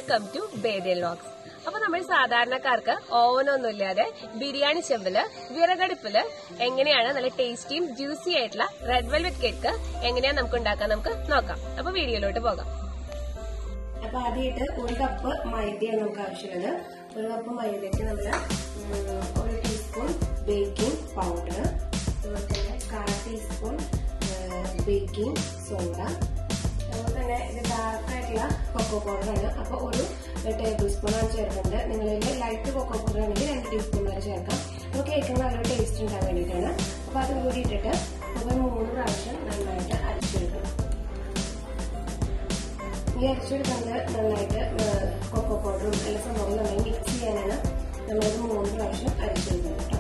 Welcome to ബേദിയൽ locks അപ്പൊ നമ്മൾ സാധാരണക്കാർക്ക് ഓവനൊന്നും ഇല്ലാതെ ബിരിയാണി ചെമ്പില് വിറകടുപ്പില് എങ്ങനെയാണ് നല്ല ടേസ്റ്റിയും ജ്യൂസി ആയിട്ടുള്ള റെഡ് വെൽവെറ്റ് കേക്ക് എങ്ങനെയാണ് നമുക്ക് ഉണ്ടാക്കാൻ നമുക്ക് നോക്കാം അപ്പൊ വീഡിയോയിലോട്ട് പോകാം അപ്പൊ ആദ്യമായിട്ട് ഒരു കപ്പ് മൈദയാണ് നമുക്ക് ആവശ്യമുള്ളത് ഒരു കപ്പ് മൈദയ്ക്ക് നമ്മൾ ഒരു ടീസ്പൂൺ ബേക്കിംഗ് പൗഡർ അതുപോലെ തന്നെ കാൽ ടീസ്പൂൺ ബേക്കിംഗ് സോഡ അതുപോലെ തന്നെ ഇത് ഡാർക്ക് ആയിട്ടുള്ള കൊക്കോ പൗഡറാണ് അപ്പോൾ ഒരു ടേബിൾ സ്പൂൺ ആണ് ചേർക്കുന്നത് നിങ്ങളിൽ ലൈറ്റ് കൊക്കോ പൗഡർ ആണെങ്കിൽ രണ്ട് ടീസ്പൂൺ വരെ ചേർക്കാം അപ്പോൾ കേക്കിന് നല്ലൊരു ടേസ്റ്റ് ഉണ്ടാകാൻ വേണ്ടിയിട്ടാണ് അപ്പോൾ അതും കൂടി ഇട്ടിട്ട് നമുക്ക് മൂന്ന് പ്രാവശ്യം നന്നായിട്ട് അരിച്ചെടുക്കണം ഈ അരച്ചെടുക്കുന്നത് നന്നായിട്ട് കൊക്കോ പൗഡറും എല്ലാ സംഭവവും നന്നായി മിക്സ് ചെയ്യാനാണ് നമ്മളത് മൂന്ന് പ്രാവശ്യം അരച്ചെടുക്കുന്നത് കേട്ടോ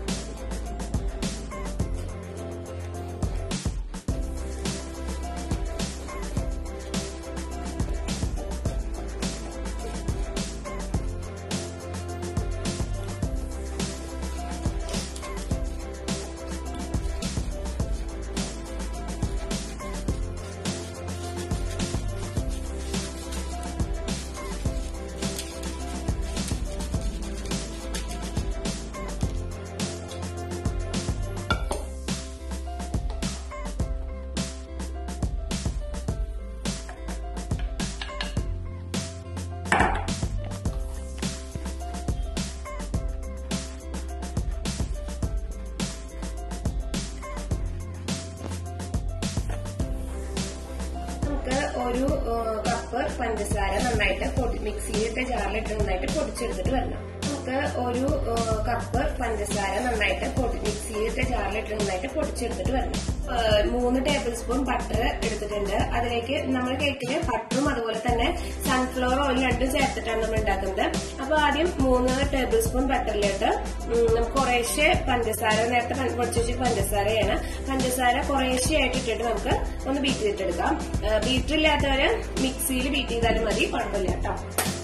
നമുക്ക് ഒരു കപ്പ് പഞ്ചസാര നന്നായിട്ട് പൊടി മിക്സിയിലിട്ട് ജാറിലിട്ട് നന്നായിട്ട് പൊടിച്ചെടുത്തിട്ട് വരണം നമുക്ക് ഒരു കപ്പ് പഞ്ചസാര നന്നായിട്ട് പൊടി മിക്സിയിലിട്ട് ജാറിലിട്ട് നന്നായിട്ട് പൊടിച്ചെടുത്തിട്ട് വരണം മൂന്ന് ടേബിൾ സ്പൂൺ ബട്ടർ എടുത്തിട്ടുണ്ട് അതിലേക്ക് നമ്മൾ കേക്കിന് ബട്ടറും അതുപോലെ തന്നെ സൺഫ്ലവർ ഓയിൽ രണ്ടും ചേർത്തിട്ടാണ് നമ്മൾ ഉണ്ടാക്കുന്നത് അപ്പൊ ആദ്യം മൂന്ന് ടേബിൾ സ്പൂൺ ബട്ടറിലിട്ട് നമുക്ക് കുറേശ്ശെ പഞ്ചസാര നേരത്തെ പൊടിച്ചു വെച്ച പഞ്ചസാരയാണ് പഞ്ചസാര കുറേശ്ശെ ആയിട്ട് ഇട്ടിട്ട് നമുക്ക് ഒന്ന് ബീറ്റ് ചെയ്തിട്ടെടുക്കാം ബീറ്റർ ഇല്ലാത്തവര് മിക്സിയിൽ ബീറ്റ് ചെയ്താലും മതി കുഴപ്പമില്ല കേട്ടോ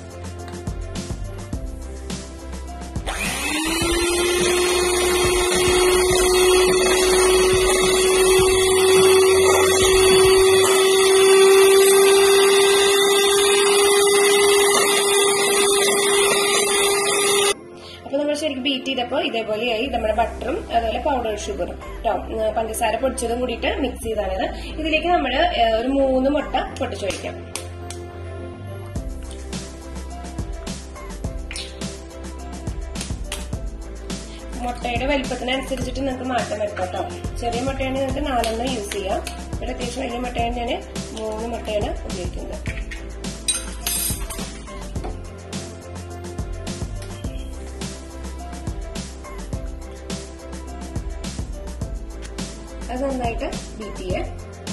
അപ്പൊ നമ്മൾ ശരിക്കും ബീറ്റ് ചെയ്തപ്പോൾ ഇതേപോലെയായി നമ്മുടെ ബട്ടറും അതുപോലെ പൗഡർ ഷുഗറും കേട്ടോ പഞ്ചസാര പൊടിച്ചതും കൂടിയിട്ട് മിക്സ് ചെയ്താണിത് ഇതിലേക്ക് നമ്മൾ ഒരു മൂന്ന് മുട്ട പൊട്ടിച്ചു വയ്ക്കാം മുട്ടയുടെ വലിപ്പത്തിനനുസരിച്ചിട്ട് നിങ്ങൾക്ക് മാറ്റം വരുത്താം കേട്ടോ ചെറിയ മുട്ടയാണെങ്കിൽ നിങ്ങൾക്ക് നാലെണ്ണം യൂസ് ചെയ്യാം ഇവിടെ അത്യാവശ്യം വലിയ മുട്ടയാണ് ഞാൻ മൂന്ന് മുട്ടയാണ് ഉപയോഗിക്കുന്നത് അത് നന്നായിട്ട് ബീറ്റ് ചെയ്യാം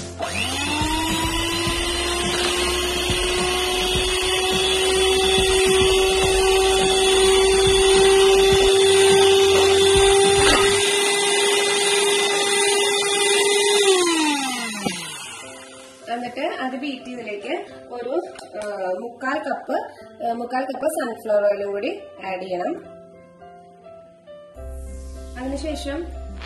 എന്നിട്ട് അത് ബീറ്റ് ചെയ്തതിലേക്ക് ഒരു മുക്കാൽ കപ്പ് മുക്കാൽ കപ്പ് സൺഫ്ലവർ ഓയിലും കൂടി ആഡ് ചെയ്യണം അതിനുശേഷം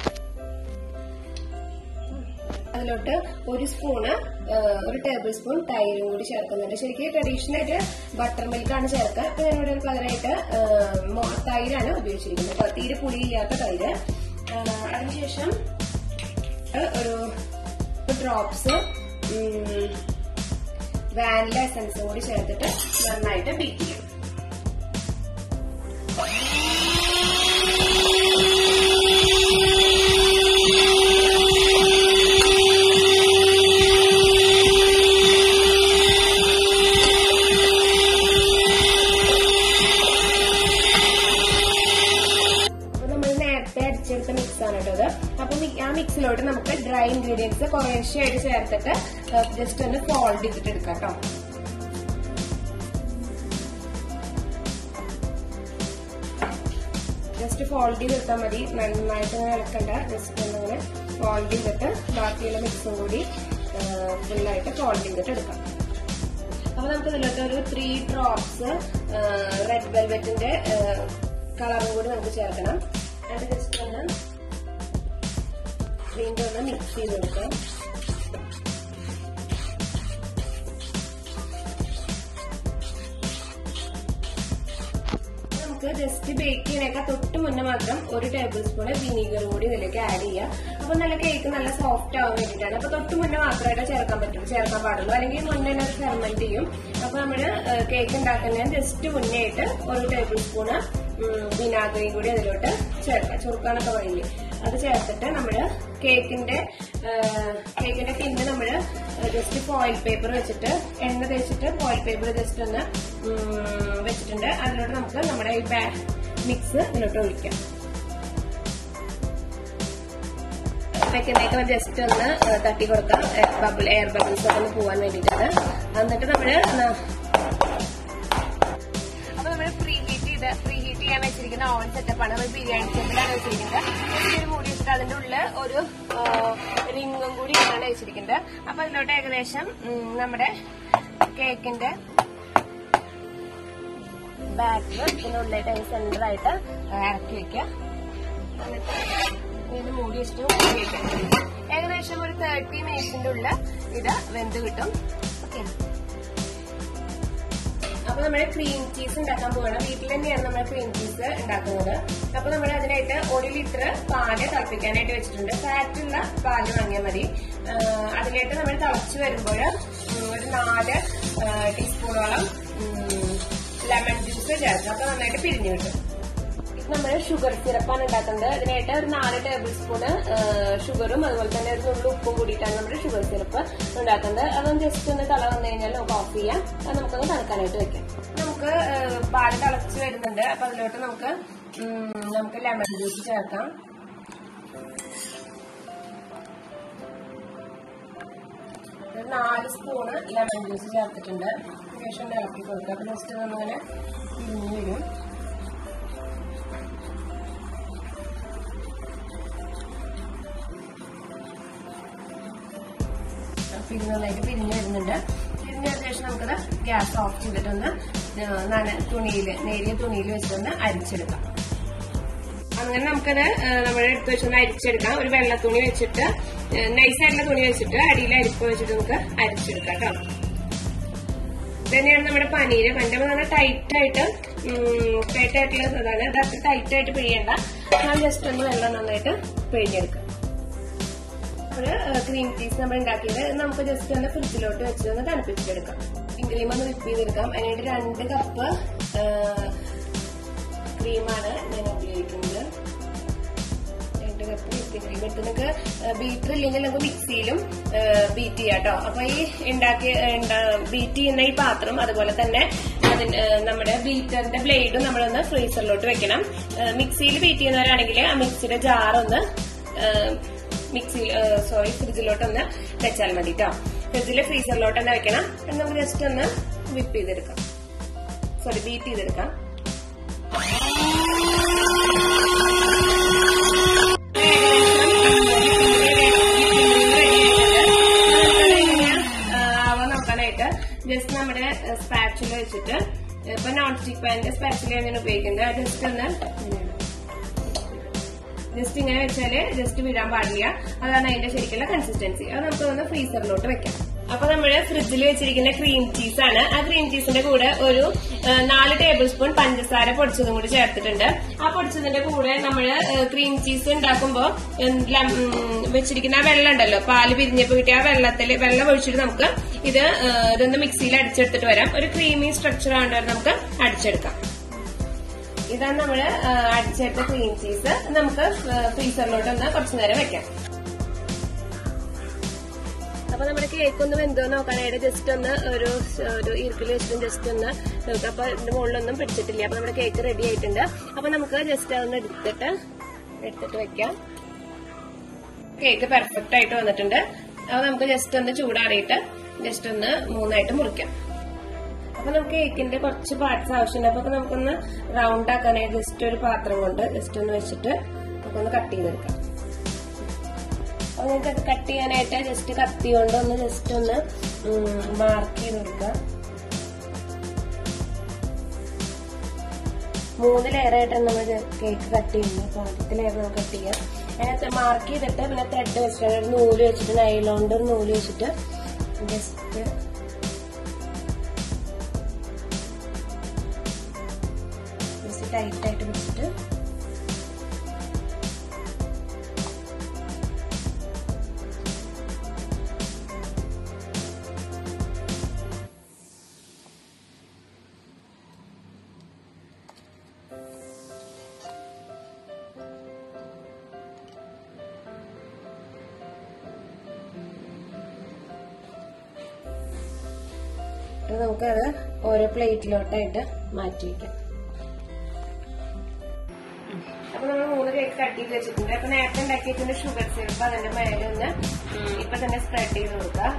അതിലോട്ട് ഒരു സ്പൂണ് ഒരു ടേബിൾ സ്പൂൺ തൈരും കൂടി ചേർക്കുന്നുണ്ട് ശരിക്കും ട്രഡീഷണൽ ആയിട്ട് ബട്ടർ മിൽക്കാണ് ചേർക്കുക അപ്പൊ ഞാനിവിടെ പകരമായിട്ട് തൈരാണ് ഉപയോഗിച്ചിരിക്കുന്നത് അപ്പൊ തീരെ പുളിയില്ലാത്ത തൈര് അതിനുശേഷം ഒരു ഡ്രോപ്സ് വാനില എസൻസും കൂടി ചേർത്തിട്ട് നന്നായിട്ട് ബീറ്റ് ചെയ്യും നേരത്തെ അടിച്ചെടുത്ത മിക്സ് ആണ് കേട്ടോ അപ്പൊ ആ മിക്സിലോട്ട് നമുക്ക് ഡ്രൈ ഇൻഗ്രീഡിയൻസ് കുറേശ്ശെ ആയിട്ട് ചേർത്തിട്ട് ജസ്റ്റ് ഒന്ന് ഫോൾഡ് ചെയ്തിട്ട് എടുക്കാം കേട്ടോ ജസ്റ്റ് ഫോൾഡ് ചെയ്തെടുത്താൽ മതി നന്നായിട്ട് ഇങ്ങനെ ഇളക്കണ്ട ജസ്റ്റ് ഒന്നിങ്ങനെ ഫോൾഡ് ചെയ്തിട്ട് ബാക്കിയുള്ള മിക്സും കൂടി ഫുള്ളായിട്ട് ഫോൾഡ് ചെയ്തിട്ട് എടുക്കാം അപ്പൊ നമുക്ക് ഇതിലോട്ട് ഒരു ത്രീ ഡ്രോപ്സ് റെഡ് വെൽവെറ്റിന്റെ കളറും കൂടി നമുക്ക് ചേർക്കണം അത് ജസ്റ്റ് ഒന്ന് വീണ്ടും ഒന്ന് മിക്സ് ചെയ്ത് കൊടുക്കാം നമുക്ക് ജസ്റ്റ് ബേക്ക് ചെയ്യാനേക്കാൾ തൊട്ട് മുന്നേ മാത്രം ഒരു ടേബിൾ സ്പൂൺ വിനീഗർ കൂടി ഇതിലേക്ക് ആഡ് ചെയ്യുക അപ്പൊ നല്ല കേക്ക് നല്ല സോഫ്റ്റ് ആവാൻ വേണ്ടിയിട്ടാണ് അപ്പൊ തൊട്ട് മുന്നേ മാത്രമായിട്ട് ചേർക്കാൻ പറ്റും ചേർക്കാൻ പാടുള്ളൂ അല്ലെങ്കിൽ മുന്നേ അത് ഫെർമെന്റ് ചെയ്യും അപ്പൊ നമ്മള് കേക്ക് ഉണ്ടാക്കുന്നതിന് ജസ്റ്റ് മുന്നേ ആയിട്ട് ഒരു ടേബിൾ സ്പൂണ് വിനാഗിരി കൂടി അതിലോട്ട് ചേർക്കാം ചുരുക്കാനൊക്കെ പറയില്ലേ അത് ചേർത്തിട്ട് നമ്മള് കേക്കിന്റെ കേക്കിന്റെ ടിന്ന് നമ്മള് ജസ്റ്റ് ഫോയിൽ പേപ്പർ വെച്ചിട്ട് എണ്ണ തേച്ചിട്ട് ഫോയിൽ പേപ്പർ ജസ്റ്റ് ഒന്ന് ഉം, വെച്ചിട്ടുണ്ട് അതിലോട്ട് നമുക്ക് നമ്മുടെ ഈ മിക്സ് ഇതിലോട്ട് ഒഴിക്കാം വെക്കുന്നേക്ക് ജസ്റ്റ് ഒന്ന് ഏഹ്, തട്ടി കൊടുക്കാം ബബിൾ എയർ ബബിൾസ് ഒക്കെ ഒന്ന് പോവാൻ വേണ്ടിയിട്ടാണ് എന്നിട്ട് നമ്മള് ന- അപ്പൊ നമ്മൾ പ്രീ ഹീറ്റ് ചെയ്ത് പ്രീ ഹീറ്റ് ചെയ്യാൻ വെച്ചിരിക്കുന്ന ഓവൻ സെറ്റപ്പ് ആണ് നമ്മൾ ബിരിയാണി സെറ്റിലാണ് വെച്ചിരിക്കുന്നത് ഈ ഒരു മൂടി വെച്ചിട്ട് അതിന്റെ ഉള്ളിൽ ഒരു റിങ്ങും കൂടി ആണ് വെച്ചിരിക്കുന്നത് അപ്പൊ അതിലോട്ട് ഏകദേശം ഉം, നമ്മുടെ കേക്കിന്റെ ബാറ്റർ ഇതിനുള്ളിലായിട്ട് സെന്റർ ആയിട്ട് ഇറക്കി വെക്കുക എന്നിട്ട് ഇത് മൂടി വെച്ചിട്ട് മൂടി വെക്കാം ഏകദേശം ഒരു തേർട്ടി മിനിറ്റ്സിന്റെ ഉള്ളിൽ ഇത് വെന്ത് കിട്ടും ഓക്കെ അപ്പൊ നമ്മുടെ ക്രീം ചീസ് ഉണ്ടാക്കാൻ പോകണം വീട്ടിൽ തന്നെയാണ് നമ്മൾ ക്രീം ചീസ് ഉണ്ടാക്കുന്നത് അപ്പൊ നമ്മൾ അതിനായിട്ട് ഒരു ലിറ്റർ പാല് തിളപ്പിക്കാനായിട്ട് വെച്ചിട്ടുണ്ട് ഫാറ്റുള്ള പാല് വാങ്ങിയാൽ മതി ആ, അതിലേക്ക് നമ്മൾ തിളച്ച് വരുമ്പോൾ ഒരു നാല് ടീസ്പൂണോളം ലെമൺ ജ്യൂസ് ചേർക്കാം അപ്പൊ നന്നായിട്ട് പിരിഞ്ഞു കിട്ടും ഇത് നമ്മൾ ഷുഗർ സിറപ്പാണ് ഉണ്ടാക്കുന്നത് അതിനായിട്ട് ഒരു നാല് ടേബിൾ സ്പൂണ് ഷുഗറും അതുപോലെ തന്നെ ഒരു നുള്ളു ഉപ്പും കൂടിയിട്ടാണ് നമ്മൾ ഷുഗർ സിറപ്പ് ഉണ്ടാക്കുന്നത് അതൊന്ന് ജസ്റ്റ് ഒന്ന് തള വന്നു കഴിഞ്ഞാൽ നമുക്ക് ഓഫ് ചെയ്യാം അത് നമുക്കൊന്ന് തണുക്കാനായിട്ട് വെക്കാം നമുക്ക് ഏഹ്, പാല് തിളച്ച് വരുന്നുണ്ട് അപ്പൊ അതിലോട്ട് നമുക്ക് ഉം, നമുക്ക് ലെമൺ ജ്യൂസ് ചേർക്കാം ഒരു നാല് സ്പൂണ് ലെമൺ ജ്യൂസ് ചേർത്തിട്ടുണ്ട് ശേഷം ഒന്ന് ഇളക്കി കൊടുക്കുക അപ്പൊ ജസ്റ്റ് നമ്മളിങ്ങനെ പിരിഞ്ഞു വരും പിന്നെ നന്നായിട്ട് പിരിഞ്ഞു വരുന്നുണ്ട് പിരിഞ്ഞ ശേഷം നമുക്കത് ഗ്യാസ് ഓഫ് ചെയ്തിട്ടൊന്ന് നന തുണിയിൽ നേരിയ തുണിയിൽ വെച്ചൊന്ന് അരിച്ചെടുക്കാം അങ്ങനെ നമുക്കത് നമ്മുടെ എടുത്ത് വെച്ചൊന്ന് അരിച്ചെടുക്കാം ഒരു വെള്ള തുണി വെച്ചിട്ട് നൈസായിട്ടുള്ള തുണി വെച്ചിട്ട് അടിയിൽ അരിപ്പ് വെച്ചിട്ട് നമുക്ക് അരിച്ചെടുക്കാം കേട്ടോ തന്നെയാണ് നമ്മുടെ പനീര് പണ്ട് നല്ല ടൈറ്റ് ആയിട്ട് ടൈറ്റ് ആയിട്ടുള്ള ഇതാണ് ഇത് അത്ര ടൈറ്റ് ആയിട്ട് പിഴിയണ്ട ഞാൻ ജസ്റ്റ് ഒന്ന് വെള്ളം നന്നായിട്ട് പിഴിഞ്ഞെടുക്കാം ഒരു ക്രീം ചീസ് നമ്മൾ ഉണ്ടാക്കിയത് ഇത് നമുക്ക് ജസ്റ്റ് ഒന്ന് ഫ്രിഡ്ജിലോട്ട് വെച്ച് ഒന്ന് തണുപ്പിച്ചെടുക്കാം ക്രീം ഒന്ന് വിപ്പ് ചെയ്തെടുക്കാം അതിനായിട്ട് രണ്ട് കപ്പ് ക്രീമാണ് ഞാൻ ഉപയോഗിക്കുന്നത് രണ്ട് കപ്പ് വിപ്പിംഗ് ക്രീം എടുത്ത് നിങ്ങൾക്ക് ബീറ്റർ ഇല്ലെങ്കിൽ നമുക്ക് മിക്സിയിലും ബീറ്റ് ചെയ്യാം കേട്ടോ അപ്പൊ ഈ ഉണ്ടാക്കിയ ബീറ്റ് ചെയ്യുന്ന ഈ പാത്രം അതുപോലെ തന്നെ അതിന് ഏഹ്, നമ്മുടെ ബീറ്ററിന്റെ ബ്ലേഡും നമ്മളൊന്ന് ഫ്രീസറിലോട്ട് വെക്കണം മിക്സിയിൽ ബീറ്റ് ചെയ്യുന്നവരാണെങ്കിൽ ആ മിക്സിയുടെ ജാറൊന്ന് മിക്സി സോറി ഫ്രിഡ്ജിലോട്ടൊന്ന് വെച്ചാൽ മതി കേട്ടോ ഫ്രിഡ്ജിൽ ഫ്രീസറിലോട്ട് തന്നെ വെക്കണം എന്നിട്ട് നമുക്ക് ജസ്റ്റ് ഒന്ന് വിപ്പ് ചെയ്തെടുക്കാം സോറി ബീറ്റ് ചെയ്തെടുക്കാം ആവാൻ നോക്കാനായിട്ട് ജസ്റ്റ് നമ്മുടെ സ്പാച്ചുല വെച്ചിട്ട് ഇപ്പൊ നോൺ സ്റ്റിക് പാനിന്റെ സ്പാച്ചുല എങ്ങനെ ഉപയോഗിക്കുന്നത് ജസ്റ്റ് ഒന്ന് ജസ്റ്റ് ഇങ്ങനെ വെച്ചാല് ജസ്റ്റ് വിടാൻ പാടില്ല അതാണ് അതിന്റെ ശരിക്കുള്ള കൺസിസ്റ്റൻസി അത് നമുക്ക് ഒന്ന് ഫ്രീസറിലോട്ട് വെക്കാം അപ്പൊ നമ്മള് ഫ്രിഡ്ജിൽ വെച്ചിരിക്കുന്ന ക്രീം ചീസ് ആണ് ആ ക്രീം ചീസിന്റെ കൂടെ ഒരു ആ, നാല് ടേബിൾ സ്പൂൺ പഞ്ചസാര പൊടിച്ചതും കൂടി ചേർത്തിട്ടുണ്ട് ആ പൊടിച്ചതിന്റെ കൂടെ നമ്മള് ക്രീം ചീസ് ഉണ്ടാക്കുമ്പോ ഉം, ലം- ഉം, വെച്ചിരിക്കുന്ന ആ വെള്ളം ഉണ്ടല്ലോ പാല് പിരിഞ്ഞപ്പോ കിട്ടിയ ആ വെള്ളത്തിൽ വെള്ളം ഒഴിച്ചിട്ട് നമുക്ക് ഇത് ആ, ഇതൊന്ന് മിക്സിയിൽ അടിച്ചെടുത്തിട്ട് വരാം ഒരു ക്രീമി സ്ട്രക്ചർ ആവേണ്ട വരെ നമുക്ക് അടിച്ചെടുക്കാം ഇതാണ് നമ്മള് ആ, അടിച്ചെടുത്ത ക്രീം ചീസ് നമുക്ക് ഫ്രീസറിലോട്ട് ഒന്ന് കുറച്ചു നേരം വെക്കാം അപ്പൊ നമ്മുടെ കേക്ക് ഒന്ന് വെന്തോ നോക്കാനായിട്ട് ജസ്റ്റ് ഒന്ന് ഒരു ഒരു ഇറുക്കിൽ വെച്ചിട്ട് ജസ്റ്റ് ഒന്ന് നോക്കാം അപ്പൊ ഇതിന്റെ മുകളിലൊന്നും പിടിച്ചിട്ടില്ല അപ്പൊ നമ്മുടെ കേക്ക് റെഡി ആയിട്ടുണ്ട് അപ്പൊ നമുക്ക് ജസ്റ്റ് അതൊന്ന് എടുത്തിട്ട് എടുത്തിട്ട് വെക്കാം കേക്ക് പെർഫെക്റ്റ് ആയിട്ട് വന്നിട്ടുണ്ട് അപ്പൊ നമുക്ക് ജസ്റ്റ് ഒന്ന് ചൂടാറിയിട്ട് ജസ്റ്റ് ഒന്ന് മൂന്നായിട്ട് മുറിക്കാം അപ്പൊ നമുക്ക് കേക്കിന്റെ കുറച്ച് പാർട്സ് ആവശ്യമുണ്ട് അപ്പൊ നമുക്കൊന്ന് റൗണ്ട് ആക്കാനായിട്ട് ജസ്റ്റ് ഒരു പാത്രം കൊണ്ട് ജസ്റ്റ് ഒന്ന് വെച്ചിട്ട് നമുക്കൊന്ന് കട്ട് ചെയ്തെടുക്കാം അപ്പൊ നിങ്ങൾക്ക് കട്ട് ചെയ്യാനായിട്ട് ജസ്റ്റ് കത്തി കൊണ്ട് ഒന്ന് ജസ്റ്റ് ഒന്ന് മാർക്ക് ചെയ്ത് കൊടുക്കാം മൂന്ന് ലെയർ ആയിട്ടാണ് നമ്മൾ കേക്ക് കട്ട് ചെയ്യുന്നത് അപ്പൊ ആദ്യത്തെ ലെയർ നമുക്ക് കട്ട് ചെയ്യാം അതിനകത്ത് മാർക്ക് ചെയ്തിട്ട് പിന്നെ ത്രെഡ് വെച്ചിട്ട് ഒരു നൂല് വെച്ചിട്ട് നൈലോണ്ട് ഒരു നൂല് വെച്ചിട്ട് ജസ്റ്റ് ജസ്റ്റ് ടൈറ്റ് ആയിട്ട് പിടിച്ചിട്ട് ഇത് നമുക്കത് ഓരോ പ്ലേറ്റിലോട്ടായിട്ട് മാറ്റി വെക്കാം അപ്പൊ നമ്മൾ മൂന്ന് കേക്ക് കട്ട് ചെയ്ത് വെച്ചിട്ടുണ്ട് അപ്പൊ നേരത്തെ ഉണ്ടാക്കിയിട്ടുണ്ട് ഷുഗർ സിറപ്പ് അതിന്റെ മേലെ ഒന്ന് ഇപ്പൊ തന്നെ സ്പ്രെഡ് ചെയ്ത് കൊടുക്കാം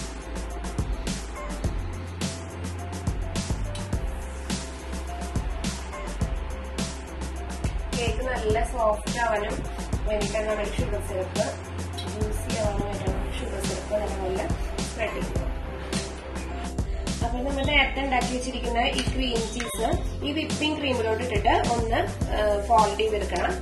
കേക്ക് നല്ല സോഫ്റ്റ് ആവാനും വേണ്ടിയിട്ടാണ് നമ്മൾ ഷുഗർ സിറപ്പ് ജ്യൂസി ആവാനും വേണ്ടിയിട്ടാണ് ഷുഗർ സിറപ്പ് അതിന്റെ നല്ല സ്പ്രെഡ് ചെയ്ത് അപ്പൊ നമ്മൾ നേരത്തെ ഉണ്ടാക്കി വെച്ചിരിക്കുന്ന ഈ ക്രീം ചീസ് ഈ വിപ്പിംഗ് ക്രീമിലോട്ട് ഇട്ടിട്ട് ഒന്ന് ഫോൾഡ് ചെയ്തെടുക്കണം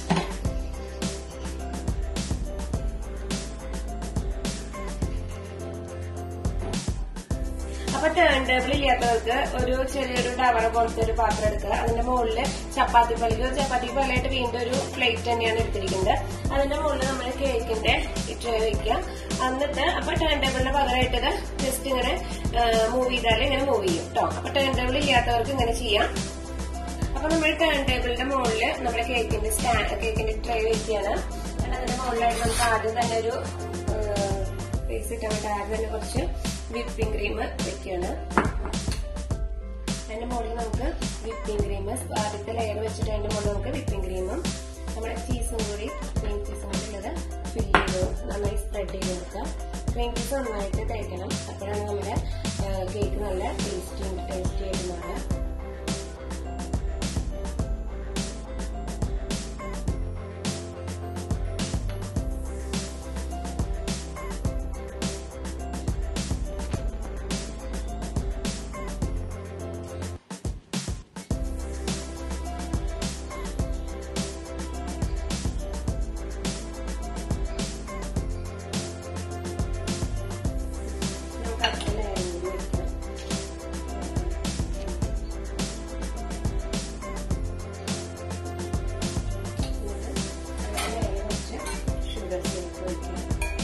അപ്പൊ ടേൺ ടേബിൾ ഇല്ലാത്തവർക്ക് ഒരു ചെറിയൊരു ടവർ പോലത്തെ ഒരു പാത്രം എടുക്കുക അതിന്റെ മുകളിൽ ചപ്പാത്തി പലിക്കോ ചപ്പാത്തി പോലെയായിട്ട് വീണ്ടും ഒരു പ്ലേറ്റ് തന്നെയാണ് എടുത്തിരിക്കുന്നത് അതിന്റെ മുകളിൽ നമ്മൾ കേക്കിന്റെ ട്രേ വെക്കുക എന്നിട്ട് അപ്പൊ ടേൺ ടേബിളിന്റെ പകരമായിട്ട് ഇത് ജസ്റ്റ് ഇങ്ങനെ മൂവ് ചെയ്താൽ ഇങ്ങനെ മൂവ് ചെയ്യും കേട്ടോ അപ്പൊ ടേൺ ടേബിൾ ഇല്ലാത്തവർക്ക് ഇങ്ങനെ ചെയ്യാം അപ്പൊ നമ്മൾ ടേൺ ടേബിളിന്റെ മുകളിൽ നമ്മുടെ കേക്കിന്റെ സ്റ്റാൻഡ് കേക്കിന്റെ ട്രേ വെക്കുകയാണ് എന്നിട്ട് അതിന്റെ മുകളിലായിട്ട് നമുക്ക് ആദ്യം തന്നെ ഒരു ഫേസ് ഇട്ടാൻ വേണ്ടി ആദ്യം തന്നെ കുറച്ച് വിപ്പിംഗ് ക്രീം വെക്കുകയാണ് അതിന്റെ മുകളിൽ നമുക്ക് വിപ്പിംഗ് ക്രീം ആദ്യത്തെ ലെയർ വെച്ചിട്ട് അതിന്റെ മുകളിൽ നമുക്ക് വിപ്പിംഗ് ക്രീമും നമ്മുടെ ചീസും കൂടി ക്രീം ചീസും കൂടി ഉള്ളത് ഫില്ല് ചെയ്ത് നന്നായി സ്പ്രെഡ് ചെയ്ത് കൊടുക്കുക ക്രീം ചീസ് നന്നായിട്ട് തേക്കണം അപ്പോഴാണ് നമ്മുടെ കേക്ക് നല്ല ടേസ്റ്റി ടേസ്റ്റി ആയിട്ട് മാറുക നമുക്ക് അടുത്ത ലെയർ കൂടി വെക്കണം എന്നിട്ട് അതിന്റെ മേലെ കുറച്ച് ഷുഗർ സിറപ്പ് ഒഴിക്കണം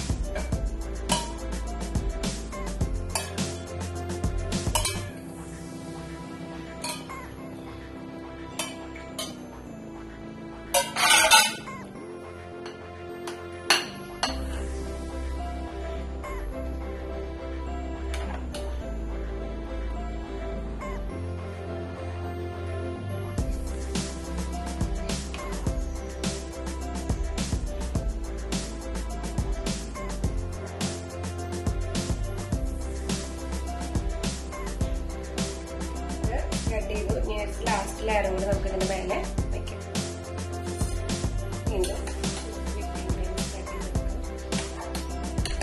സ്പ്രെഡ് ചെയ്തു ഇനി ലാസ്റ്റ് ലെയർ കൂടി നമുക്ക് ഇതിന്റെ മേലെ വെക്കാം വീണ്ടും whipping cream spread ചെയ്ത് കൊടുക്കാം.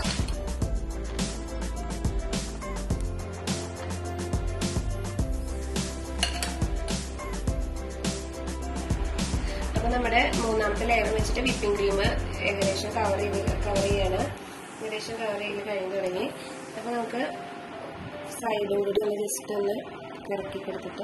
അപ്പൊ നമ്മുടെ മൂന്നാമത്തെ ലെയർ വെച്ചിട്ട് വിപ്പിംഗ് ക്രീം ഏകദേശം കവർ ചെയ്ത് കവർ ചെയ്യാണ് ഏകദേശം കവർ ചെയ്ത് കഴിഞ്ഞ് തുടങ്ങി അപ്പൊ നമുക്ക് സൈഡും കൂടി ഒന്ന് ജസ്റ്റ് ഒന്ന് ഇറക്കി കൊടുത്തിട്ട്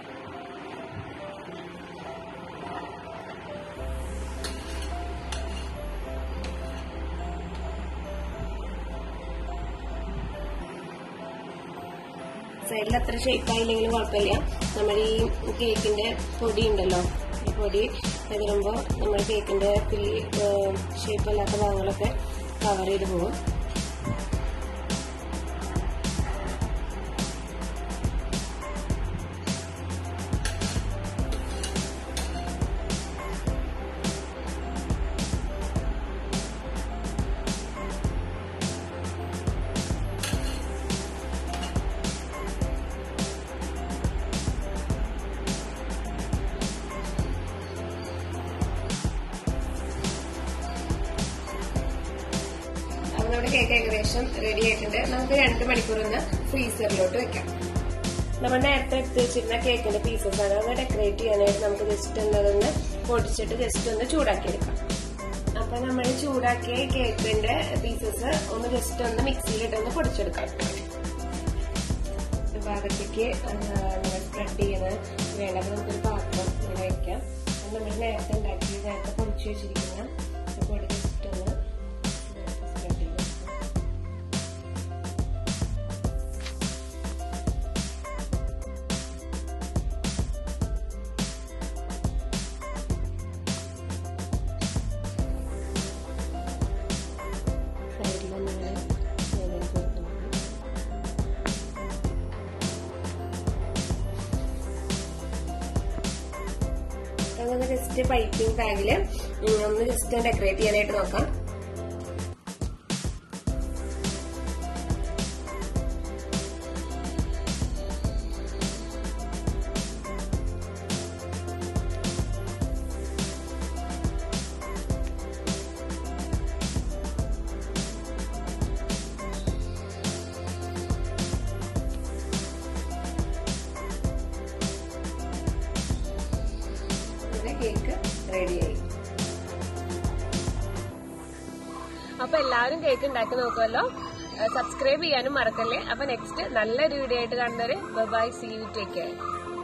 സൈഡിൽ അത്ര ഷേപ്പ് ആയില്ലെങ്കിലും കുഴപ്പമില്ല നമ്മൾ ഈ കേക്കിന്റെ പൊടി ഉണ്ടല്ലോ ഈ പൊടി എതിരുമ്പോൾ നമ്മുടെ കേക്കിന്റെ ഷേപ്പ് അല്ലാത്ത ഭാഗങ്ങളൊക്കെ കവർ ചെയ്ത് പോകും അപ്പൊ നമ്മുടെ കേക്ക് ഏകദേശം റെഡി ആയിട്ടുണ്ട് നമുക്ക് രണ്ട് മണിക്കൂർ ഒന്ന് ഫ്രീസറിലോട്ട് വെക്കാം നമ്മൾ നേരത്തെ എടുത്ത് വെച്ചിരുന്ന കേക്കിന്റെ പീസസ് ആണ് അത് ഡെക്കറേറ്റ് ചെയ്യാനായിട്ട് നമുക്ക് ജസ്റ്റ് ഒന്ന് അതൊന്ന് പൊടിച്ചിട്ട് ജസ്റ്റ് ഒന്ന് ചൂടാക്കി എടുക്കാം അപ്പൊ നമ്മൾ ചൂടാക്കിയ കേക്കിന്റെ പീസസ് ഒന്ന് ജസ്റ്റ് ഒന്ന് മിക്സിയിലിട്ട് ഒന്ന് പൊടിച്ചെടുക്കാം ഭാഗത്തേക്ക് സ്പ്രെഡ് ചെയ്യുന്നത് വേണ്ട അപ്പൊ നമുക്കൊരു പാത്രം നേരത്തെ ഉണ്ടാക്കി നേരത്തെ പൊടിച്ചു വെച്ചിരിക്കുന്ന പൊടി ജസ്റ്റ് ഒന്ന് സ്പ്രെഡ് ചെയ്ത് കൊടുക്കാം. സൈഡിലൊന്ന് ഇങ്ങനെ ചെയ്ത് കൊടുത്താൽ മതി. അങ്ങനെ ജസ്റ്റ് പൈപ്പിംഗ് ബാഗില് ഒന്ന് ജസ്റ്റ് ഡെക്കറേറ്റ് ചെയ്യാനായിട്ട് നോക്കാം അങ്ങനെ കേക്ക് റെഡിയായി അപ്പൊ എല്ലാവരും കേക്ക് ഉണ്ടാക്കി നോക്കുമല്ലോ സബ്സ്ക്രൈബ് ചെയ്യാനും മറക്കല്ലേ അപ്പൊ നെക്സ്റ്റ് നല്ലൊരു വീഡിയോ ആയിട്ട് കാണുന്നവരെ bye see you take care